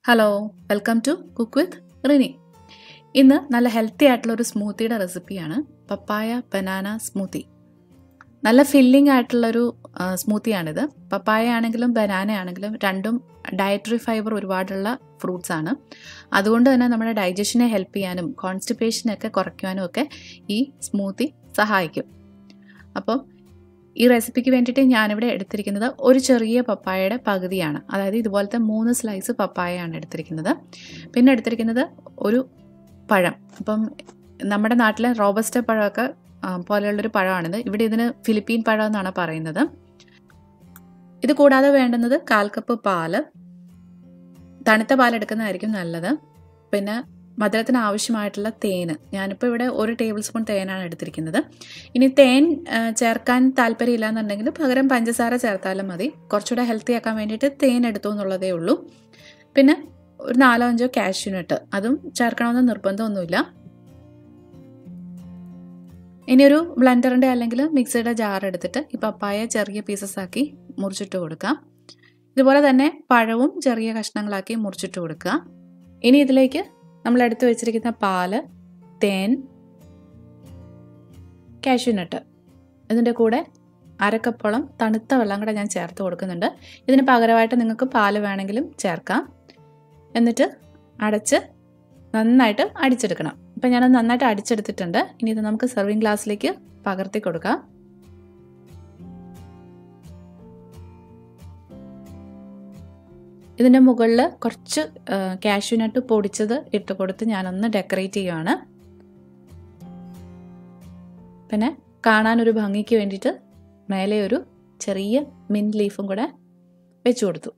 hello welcome to cook with Rini ഇന്ന് നല്ല healthy ആയിട്ടുള്ള ഒരു സ്മൂത്തിയുടെ റെസിപ്പിയാണ് പപ്പായ ബനാന സ്മൂത്തി നല്ല ഫില്ലിംഗ് ആയിട്ടുള്ളൊരു സ്മൂത്തിയാണിത് പപ്പായ ആണെങ്കിലും ബനാന ആണെങ്കിലും രണ്ടും ഡയറ്ററി ഫൈബർ ഒരുപാടുള്ള ഫ്രൂട്ട്സ് ആണ് അതുകൊണ്ട് തന്നെ നമ്മുടെ ഡൈജഷനെ ഹെൽപ്പ് ചെയ്യാനും കോൺസ്റ്റിപ്പേഷനൊക്കെ കുറയ്ക്കുവാനും ഒക്കെ ഈ സ്മൂത്തി സഹായിക്കും അപ്പം ഈ റെസിപ്പിക്ക് വേണ്ടിയിട്ട് ഞാനിവിടെ എടുത്തിരിക്കുന്നത് ഒരു ചെറിയ പപ്പായയുടെ പകുതിയാണ് അതായത് ഇതുപോലത്തെ മൂന്ന് സ്ലൈസ് പപ്പായയാണ് എടുത്തിരിക്കുന്നത് പിന്നെ എടുത്തിരിക്കുന്നത് ഒരു പഴം അപ്പം നമ്മുടെ നാട്ടിലെ റോബസ്റ്റ പഴമൊക്കെ പോലെയുള്ളൊരു പഴമാണിത് ഇവിടെ ഇതിന് ഫിലിപ്പീൻ പഴം എന്നാണ് പറയുന്നത് ഇത് കൂടാതെ വേണ്ടുന്നത് കാൽ കപ്പ് പാല് തണുത്ത പാൽ എടുക്കുന്നതായിരിക്കും നല്ലത് പിന്നെ മധുരത്തിന് ആവശ്യമായിട്ടുള്ള തേന് ഞാനിപ്പോൾ ഇവിടെ ഒരു ടേബിൾ സ്പൂൺ തേനാണ് എടുത്തിരിക്കുന്നത് ഇനി തേൻ ചേർക്കാൻ താല്പര്യമില്ല എന്നുണ്ടെങ്കിൽ പകരം പഞ്ചസാര ചേർത്താലും മതി കുറച്ചുകൂടെ ഹെൽത്തി ആക്കാൻ വേണ്ടിയിട്ട് തേൻ എടുത്തു എന്നുള്ളതേ ഉള്ളൂ പിന്നെ ഒരു നാലോ അഞ്ചോ കാഷ്യൂനട്ട് അതും ചേർക്കണമെന്ന് നിർബന്ധമൊന്നുമില്ല ഇനി ഒരു ബ്ലെൻഡറിൻ്റെ അല്ലെങ്കിൽ മിക്സിയുടെ ജാർ എടുത്തിട്ട് ഈ പപ്പായ ചെറിയ പീസസ് ആക്കി മുറിച്ചിട്ട് കൊടുക്കാം ഇതുപോലെ തന്നെ പഴവും ചെറിയ കഷ്ണങ്ങളാക്കി മുറിച്ചിട്ട് കൊടുക്കുക ഇനി ഇതിലേക്ക് നമ്മൾ എടുത്തു വെച്ചിരിക്കുന്ന പാല് തേൻ കാഷ്യൂനട്ട് ഇതിൻ്റെ കൂടെ അരക്കപ്പോളം തണുത്ത വെള്ളം കൂടെ ഞാൻ ചേർത്ത് കൊടുക്കുന്നുണ്ട് ഇതിന് പകരമായിട്ട് നിങ്ങൾക്ക് പാല് വേണമെങ്കിലും ചേർക്കാം എന്നിട്ട് അടച്ച് നന്നായിട്ട് അടിച്ചെടുക്കണം ഇപ്പം ഞാനത് നന്നായിട്ട് അടിച്ചെടുത്തിട്ടുണ്ട് ഇനി ഇത് നമുക്ക് സെർവിങ് ഗ്ലാസ്സിലേക്ക് പകർത്തി കൊടുക്കാം ഇതിൻ്റെ മുകളിൽ കുറച്ച് കാഷ്യൂനട്ട് പൊടിച്ചത് ഇട്ട് കൊടുത്ത് ഞാനൊന്ന് ഡെക്കറേറ്റ് ചെയ്യുകയാണ് പിന്നെ കാണാനൊരു ഭംഗിക്ക് വേണ്ടിയിട്ട് മേലെ ഒരു ചെറിയ മിൻ ലീഫും കൂടെ വെച്ചു കൊടുത്തു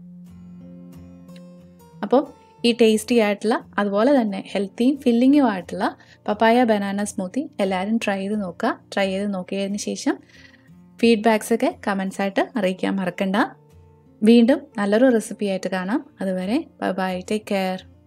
അപ്പോൾ ഈ ടേസ്റ്റി ആയിട്ടുള്ള അതുപോലെ തന്നെ ഹെൽത്തിയും ഫില്ലിങ്ങും ആയിട്ടുള്ള പപ്പായ ബനാന സ്മൂത്തി എല്ലാവരും ട്രൈ ചെയ്ത് നോക്കുക ട്രൈ ചെയ്ത് നോക്കിയതിന് ശേഷം ഫീഡ്ബാക്സ് ഒക്കെ കമൻസ് ആയിട്ട് അറിയിക്കാൻ മറക്കണ്ട വീണ്ടും നല്ലൊരു റെസിപ്പി ആയിട്ട് കാണാം അതുവരെ ബൈ ബൈ ടേക്ക് കെയർ